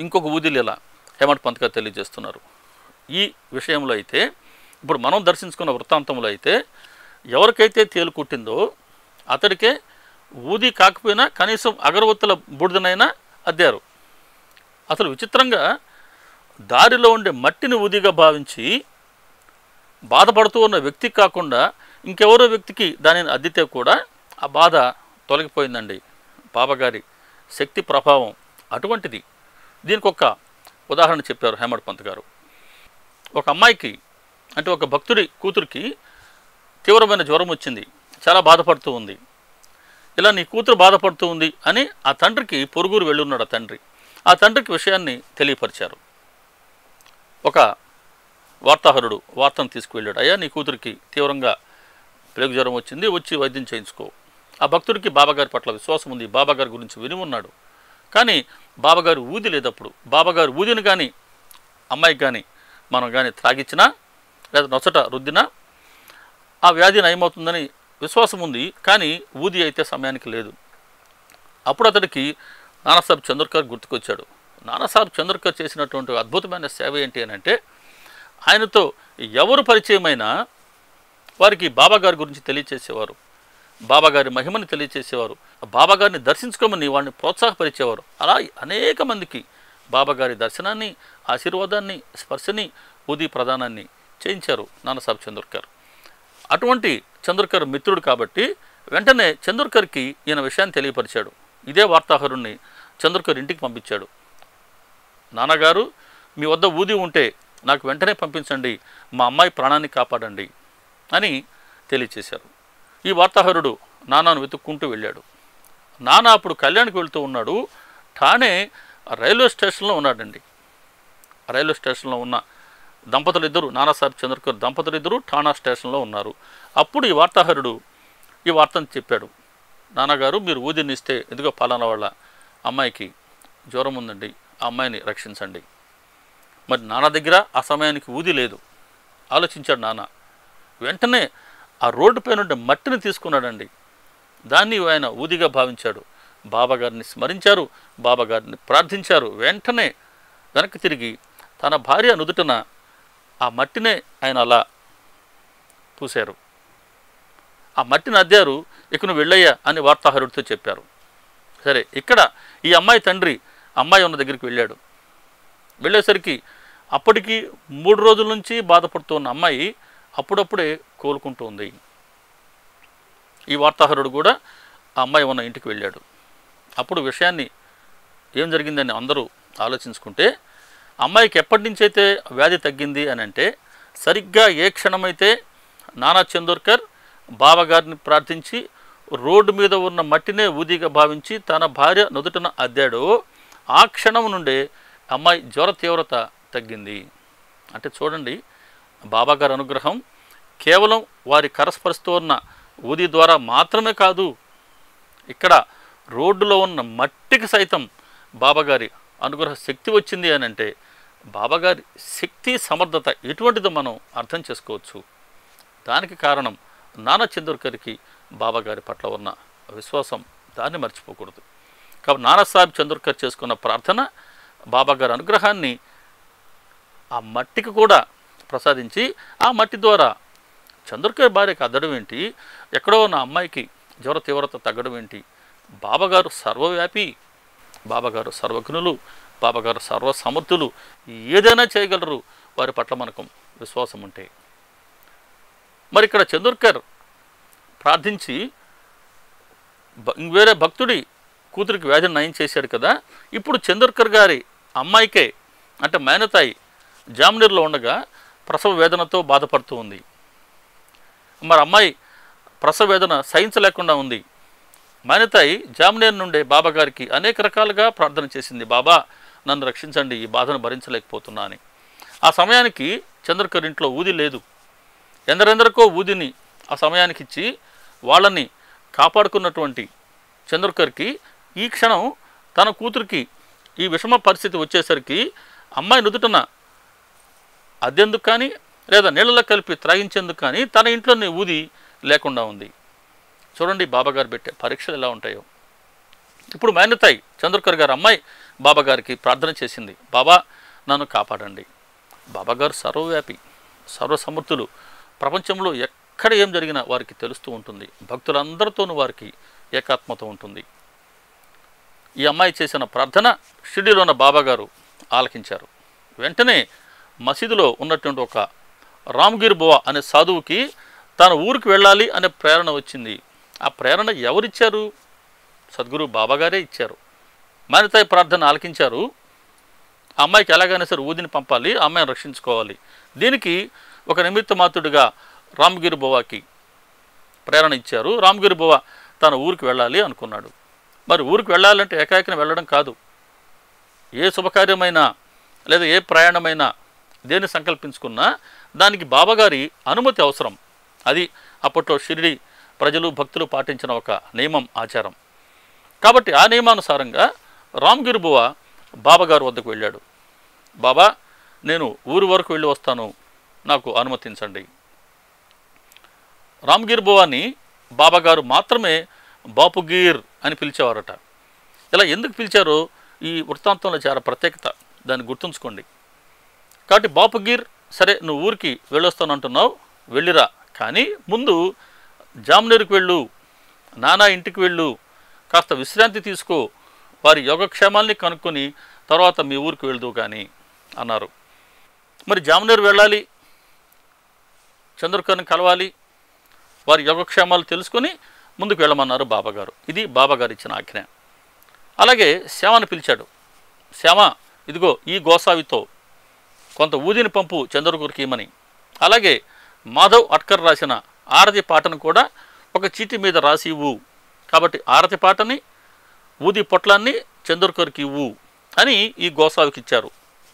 ఇంకొక ఊదిలీల హేమంత్ పంత్ గారు తెలియజేస్తున్నారు ఈ విషయంలో అయితే ఇప్పుడు మనం దర్శించుకున్న వృత్తాంతంలో అయితే ఎవరికైతే తేలు కుట్టిందో అతడికే ఊది కాకపోయినా కనీసం అగరవత్తుల బుడిదనైనా అద్దారు అసలు విచిత్రంగా దారిలో ఉండే మట్టిని ఊదిగా భావించి బాధపడుతూ ఉన్న వ్యక్తి కాకుండా ఇంకెవరో వ్యక్తికి దానిని అద్దితే కూడా ఆ బాధ తొలగిపోయిందండి బాబాగారి శక్తి ప్రభావం అటువంటిది దీనికి ఒక ఉదాహరణ చెప్పారు హేమడ్ పంత్ గారు ఒక అమ్మాయికి అంటే ఒక భక్తుడి కూతురికి తీవ్రమైన జ్వరం వచ్చింది చాలా బాధపడుతూ ఉంది ఇలా నీ కూతురు బాధపడుతూ ఉంది అని ఆ తండ్రికి పొరుగురు వెళ్ళున్నాడు ఆ తండ్రి ఆ తండ్రికి విషయాన్ని తెలియపరిచారు ఒక వార్తాహరుడు వార్తను తీసుకువెళ్ళాడు అయ్యా నీ కూతురికి తీవ్రంగా ప్లేగు జ్వరం వచ్చింది వచ్చి వైద్యం చేయించుకో ఆ భక్తుడికి బాబాగారి పట్ల విశ్వాసం ఉంది బాబాగారి గురించి విని ఉన్నాడు కానీ బాబాగారు ఊది లేదప్పుడు బాబాగారు ఊదిని కానీ అమ్మాయికి కానీ మనం కానీ త్రాగిచ్చినా లేదా నొసట రుద్దినా ఆ వ్యాధి నయమవుతుందని విశ్వాసం ఉంది కానీ ఊది అయితే సమయానికి లేదు అప్పుడు అతడికి నానాసాహెబ్ చంద్రకర్ గుర్తుకొచ్చాడు నానాసాహెబ్ చంద్రకర్ చేసినటువంటి అద్భుతమైన సేవ ఏంటి అని అంటే ఆయనతో ఎవరు పరిచయమైనా వారికి బాబాగారి గురించి తెలియచేసేవారు బాబాగారి మహిమని తెలియచేసేవారు బాబాగారిని దర్శించుకోమని వాడిని ప్రోత్సాహపరిచేవారు అలా అనేక మందికి బాబాగారి దర్శనాన్ని ఆశీర్వాదాన్ని స్పర్శని ఉది ప్రదానాన్ని చేయించారు నానాసాహెబ్ చంద్రకర్ అటువంటి చంద్రకర్ మిత్రుడు కాబట్టి వెంటనే చంద్రకర్కి ఈయన విషయాన్ని తెలియపరిచాడు ఇదే వార్తాహరుణ్ణి చంద్రకర్ ఇంటికి పంపించాడు నాన్నగారు మీ వద్ద ఊది ఉంటే నాకు వెంటనే పంపించండి మా అమ్మాయి ప్రాణాన్ని కాపాడండి అని తెలియచేశారు ఈ వార్తాహరుడు నాన్నను వెతుక్కుంటూ వెళ్ళాడు నాన్న అప్పుడు కళ్యాణ్కి వెళ్తూ ఉన్నాడు ఠానే రైల్వే స్టేషన్లో ఉన్నాడండి రైల్వే స్టేషన్లో ఉన్న దంపతులు ఇద్దరు నానాసాహెబ్ చంద్రకర్ దంపతులు ఇద్దరు ఠాణా స్టేషన్లో ఉన్నారు అప్పుడు ఈ వార్తాహరుడు ఈ వార్తను చెప్పాడు నాన్నగారు మీరు ఊదినిస్తే ఎందుకో పలానా వాళ్ళ అమ్మాయికి జ్వరం ఉందండి ఆ అమ్మాయిని రక్షించండి మరి నాన్న దగ్గర ఆ సమయానికి ఊది లేదు ఆలోచించాడు నాన్న వెంటనే ఆ రోడ్డు పై నుండి మట్టిని తీసుకున్నాడండి దాన్ని ఆయన ఊదిగా భావించాడు బాబాగారిని స్మరించారు బాబాగారిని ప్రార్థించారు వెంటనే వెనక్కి తిరిగి తన భార్య నుదుటన ఆ మట్టినే ఆయన అలా పూశారు ఆ మట్టిని అద్దారు ఇక నువ్వు వెళ్ళయ్యా అని వార్తాహరుడితో చెప్పారు సరే ఇక్కడ ఈ అమ్మాయి తండ్రి అమ్మాయి ఉన్న దగ్గరికి వెళ్ళాడు వెళ్ళేసరికి అప్పటికి మూడు రోజుల నుంచి బాధపడుతున్న అమ్మాయి అప్పుడప్పుడే కోలుకుంటూ ఉంది ఈ వార్తాహరుడు కూడా ఆ అమ్మాయి ఉన్న ఇంటికి వెళ్ళాడు అప్పుడు విషయాన్ని ఏం జరిగిందని అందరూ ఆలోచించుకుంటే అమ్మాయికి ఎప్పటి నుంచి అయితే వ్యాధి తగ్గింది అని అంటే సరిగ్గా ఏ క్షణమైతే నానా చందోర్కర్ బాబాగారిని ప్రార్థించి రోడ్డు మీద ఉన్న మట్టినే ఊదిగా భావించి తన భార్య నుదుటన అద్దాడో ఆ క్షణం నుండే అమ్మాయి జ్వర తీవ్రత తగ్గింది అంటే చూడండి బాబాగారి అనుగ్రహం కేవలం వారి కరస్పరుస్తూ ఉన్న ఊది ద్వారా మాత్రమే కాదు ఇక్కడ రోడ్డులో ఉన్న మట్టికి సైతం బాబాగారి అనుగ్రహ శక్తి వచ్చింది అని అంటే బాబాగారి శక్తి సమర్థత ఎటువంటిదో మనం అర్థం చేసుకోవచ్చు దానికి కారణం నానా చంద్రకర్కి బాబాగారి పట్ల ఉన్న విశ్వాసం దాన్ని మర్చిపోకూడదు కాబట్టి నానాసాహెబ్ చంద్రకర్ చేసుకున్న ప్రార్థన బాబాగారి అనుగ్రహాన్ని ఆ మట్టికి కూడా ప్రసాదించి ఆ మట్టి ద్వారా చంద్రకర్ భార్యకి అద్దడం ఏంటి ఎక్కడో ఉన్న అమ్మాయికి జ్వర తీవ్రత తగ్గడం ఏంటి బాబాగారు సర్వవ్యాపి బాబాగారు సర్వజ్ఞులు బాబాగారు సర్వసమర్థులు ఏదైనా చేయగలరు వారి పట్ల మనకు విశ్వాసం ఉంటే మరి ఇక్కడ చంద్రకర్ ప్రార్థించి బ- వేరే భక్తుడి కూతురికి వ్యాధిని నయం చేశాడు కదా ఇప్పుడు చంద్రకర్ గారి అమ్మాయికే అంటే మేనతాయి జామ్నీర్లో ఉండగా ప్రసవ వేదనతో బాధపడుతూ ఉంది మరి అమ్మాయి ప్రసవ వేదన సహించలేకుండా ఉంది మానితాయి జామ్నేర్ నుండే బాబా గారికి అనేక రకాలుగా ప్రార్థన చేసింది బాబా నన్ను రక్షించండి ఈ బాధను భరించలేకపోతున్నా అని ఆ సమయానికి చంద్రకర్ ఇంట్లో ఊది లేదు ఎందరెందరికో ఊదిని ఆ సమయానికి ఇచ్చి వాళ్ళని కాపాడుకున్నటువంటి చంద్రకర్కి ఈ క్షణం తన కూతురికి ఈ విషమ పరిస్థితి వచ్చేసరికి అమ్మాయి నుదుటన అద్దెందుకు కానీ లేదా నీళ్ళలో కలిపి త్రాగించేందుకు కానీ తన ఇంట్లోనే ఊది లేకుండా ఉంది చూడండి బాబాగారు పెట్టే పరీక్షలు ఎలా ఉంటాయో ఇప్పుడు మేనతాయి చంద్రకర్ గారు అమ్మాయి బాబా గారికి ప్రార్థన చేసింది బాబా నన్ను కాపాడండి బాబాగారు సర్వవ్యాపి సర్వసమర్థులు ప్రపంచంలో ఎక్కడ ఏం జరిగినా వారికి తెలుస్తూ ఉంటుంది భక్తులందరితోనూ వారికి ఏకాత్మత ఉంటుంది ఈ అమ్మాయి చేసిన ప్రార్థన షిరిడీలో ఉన్న బాబాగారు ఆలకించారు వెంటనే మసీదులో ఉన్నటువంటి ఒక రామ్గిర్ బువా అనే సాధువుకి తన ఊరికి వెళ్ళాలి అనే ప్రేరణ వచ్చింది ఆ ప్రేరణ ఎవరిచ్చారు సద్గురు బాబాగారే ఇచ్చారు మానితాయి ప్రార్థన ఆలకించారు ఆ అమ్మాయికి ఎలాగైనా సరే ఊదిని పంపాలి ఆ అమ్మాయిని రక్షించుకోవాలి దీనికి ఒక నిమిత్త మాతుడిగా రామగిరి బువాకి ప్రేరణ ఇచ్చారు రామగిరి బువ తన ఊరికి వెళ్ళాలి అనుకున్నాడు మరి ఊరికి వెళ్ళాలంటే ఏకాకిన వెళ్ళడం కాదు ఏ శుభకార్యమైనా లేదా ఏ ప్రయాణమైనా దేన్ని సంకల్పించుకున్నా దానికి బాబాగారి అనుమతి అవసరం అది అప్పట్లో షిరిడి ప్రజలు భక్తులు పాటించిన ఒక నియమం ఆచారం కాబట్టి ఆ నియమానుసారంగా రామ్గిరి బువ బాబాగారు వద్దకు వెళ్ళాడు బాబా నేను ఊరి వరకు వెళ్ళి వస్తాను నాకు అనుమతించండి రామ్గిర్ బువాని బాబాగారు మాత్రమే బాపుగీర్ అని పిలిచేవారట ఇలా ఎందుకు పిలిచారో ఈ వృత్తాంతంలో చాలా ప్రత్యేకత దాన్ని గుర్తుంచుకోండి కాబట్టి బాపుగీర్ సరే నువ్వు ఊరికి వెళ్ళొస్తానంటున్నావు వెళ్ళిరా కానీ ముందు జామ్నేరుకు వెళ్ళు నానా ఇంటికి వెళ్ళు కాస్త విశ్రాంతి తీసుకో వారి యోగక్షేమాల్ని కనుక్కొని తర్వాత మీ ఊరికి వెళ్దు కానీ అన్నారు మరి జామ్నేరు వెళ్ళాలి చంద్రకర్ని కలవాలి వారి యోగక్షేమాలు తెలుసుకొని ముందుకు వెళ్ళమన్నారు బాబాగారు ఇది బాబాగారు ఇచ్చిన ఆజ్ఞ అలాగే శ్యామని పిలిచాడు శ్యామ ఇదిగో ఈ గోసావితో కొంత ఊదిని పంపు చంద్రగురికి ఇమ్మని అలాగే మాధవ్ అట్కర్ రాసిన ఆరతి పాటను కూడా ఒక చీటి మీద రాసి ఇవ్వు కాబట్టి ఆరతి పాటని ఊది పొట్లాన్ని చంద్రకర్కి ఇవ్వు అని ఈ గోసావికి ఇచ్చారు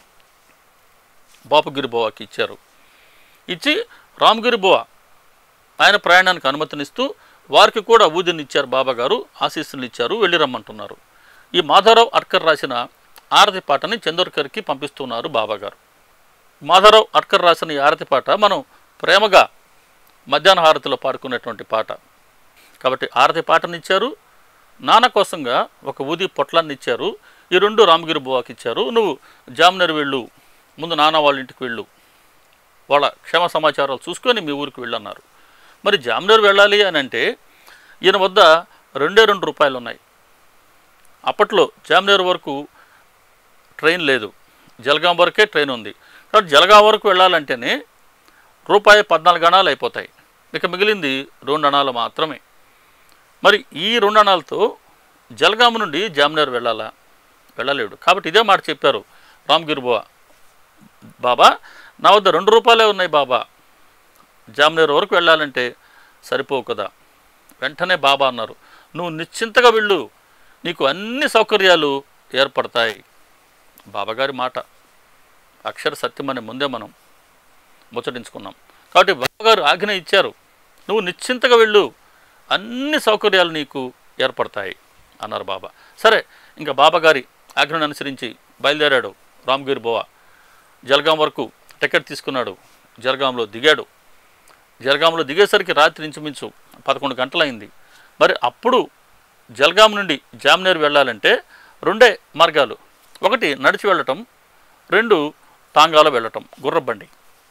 బాపుగిరి బోవాకి ఇచ్చారు ఇచ్చి రామగిరి బోవా ఆయన ప్రయాణానికి అనుమతినిస్తూ వారికి కూడా ఊదిని ఇచ్చారు బాబాగారు ఆశీస్సులు ఇచ్చారు వెళ్ళి రమ్మంటున్నారు ఈ మాధవరావు అట్కర్ రాసిన ఆరతి పాటని చందోర్కర్కి పంపిస్తున్నారు బాబాగారు మాధవరావు అట్కర్ రాసిన ఈ ఆరతి పాట మనం ప్రేమగా మధ్యాహ్న హారతిలో పాడుకునేటువంటి పాట కాబట్టి ఆరతి పాటని ఇచ్చారు నాన్న కోసంగా ఒక ఊది పొట్లాన్ని ఇచ్చారు ఈ రెండు రామగిరి బువాకి ఇచ్చారు నువ్వు జామ్నర్ వెళ్ళు ముందు నాన్న వాళ్ళ ఇంటికి వెళ్ళు వాళ్ళ క్షేమ సమాచారాలు చూసుకొని మీ ఊరికి వెళ్ళన్నారు మరి జామ్నర్ వెళ్ళాలి అని అంటే ఈయన వద్ద రెండే రెండు రూపాయలు ఉన్నాయి అప్పట్లో జామ్నర్ వరకు ట్రైన్ లేదు జలగాం వరకే ట్రైన్ ఉంది కాబట్టి జలగాం వరకు వెళ్ళాలంటేనే రూపాయి పద్నాలుగు అణాలు అయిపోతాయి ఇక మిగిలింది రెండు అణాలు మాత్రమే మరి ఈ రెండు అణాలతో జలగాం నుండి జామ్నర్ వెళ్ళాలా వెళ్ళలేడు కాబట్టి ఇదే మాట చెప్పారు రామ్గిరి బువా బాబా నా వద్ద రెండు రూపాయలే ఉన్నాయి బాబా జామ్నేర్ వరకు వెళ్ళాలంటే సరిపోవు కదా వెంటనే బాబా అన్నారు నువ్వు నిశ్చింతగా వెళ్ళు నీకు అన్ని సౌకర్యాలు ఏర్పడతాయి బాబాగారి మాట అక్షర సత్యమని ముందే మనం ముచ్చటించుకున్నాం కాబట్టి బాబాగారు ఆజ్ఞ ఇచ్చారు నువ్వు నిశ్చింతగా వెళ్ళు అన్ని సౌకర్యాలు నీకు ఏర్పడతాయి అన్నారు బాబా సరే ఇంకా బాబాగారి ఆజ్ఞను అనుసరించి బయలుదేరాడు రామ్గిరి బోవా జలగాం వరకు టికెట్ తీసుకున్నాడు జలగాంలో దిగాడు జలగాంలో దిగేసరికి రాత్రి ఇంచుమించు పదకొండు గంటలైంది మరి అప్పుడు జలగాం నుండి జామ్నేర్ వెళ్ళాలంటే రెండే మార్గాలు ఒకటి నడిచి వెళ్ళటం రెండు టాంగాలో వెళ్ళటం గుర్రబండి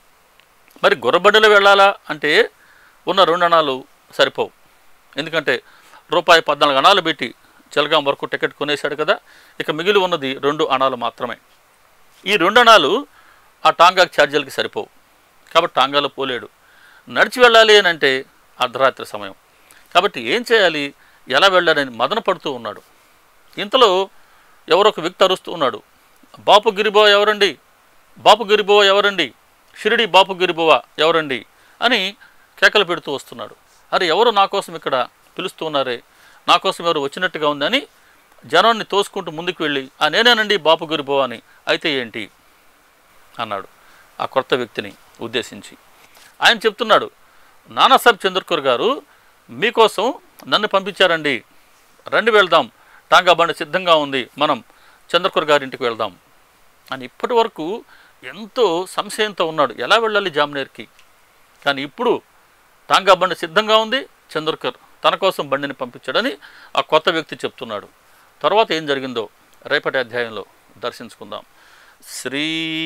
మరి గుర్రబండిలో వెళ్ళాలా అంటే ఉన్న రెండు అణాలు సరిపోవు ఎందుకంటే రూపాయి పద్నాలుగు అణాలు పెట్టి జలగాం వరకు టికెట్ కొనేశాడు కదా ఇక మిగిలి ఉన్నది రెండు అణాలు మాత్రమే ఈ రెండు అణాలు ఆ టాంగాకి ఛార్జీలకి సరిపోవు కాబట్టి టాంగాలో పోలేడు నడిచి వెళ్ళాలి అని అంటే అర్ధరాత్రి సమయం కాబట్టి ఏం చేయాలి ఎలా వెళ్ళాలని మదన పడుతూ ఉన్నాడు ఇంతలో ఎవరో ఒక వ్యక్తి అరుస్తూ ఉన్నాడు బాపు గిరిబో ఎవరండి బాపు గిరిబో ఎవరండి షిరిడి బాపు గిరిబోవా ఎవరండి అని కేకలు పెడుతూ వస్తున్నాడు అరే ఎవరు నా కోసం ఇక్కడ పిలుస్తూ ఉన్నారే నా కోసం ఎవరు వచ్చినట్టుగా ఉందని జనాన్ని తోసుకుంటూ ముందుకు వెళ్ళి ఆ నేనేనండి బాపు గిరిబోవా అని అయితే ఏంటి అన్నాడు ఆ కొత్త వ్యక్తిని ఉద్దేశించి ఆయన చెప్తున్నాడు నానాసాహెబ్ చంద్రకూర్ గారు మీకోసం నన్ను పంపించారండి రండి వెళ్దాం టాంగా బండి సిద్ధంగా ఉంది మనం చంద్రకూర్ గారి ఇంటికి వెళ్దాం అని ఇప్పటి వరకు ఎంతో సంశయంతో ఉన్నాడు ఎలా వెళ్ళాలి జామ్నేర్కి కానీ ఇప్పుడు టాంగా బండి సిద్ధంగా ఉంది చంద్రకర్ తన కోసం బండిని పంపించాడని ఆ కొత్త వ్యక్తి చెప్తున్నాడు తర్వాత ఏం జరిగిందో రేపటి అధ్యాయంలో దర్శించుకుందాం శ్రీ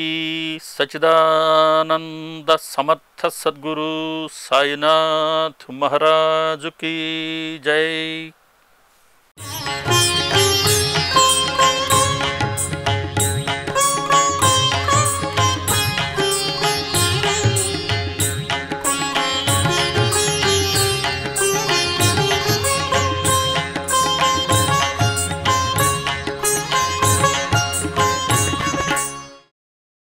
సచిదానంద సమర్థ సద్గురు సాయినాథ్ మహారాజుకి జై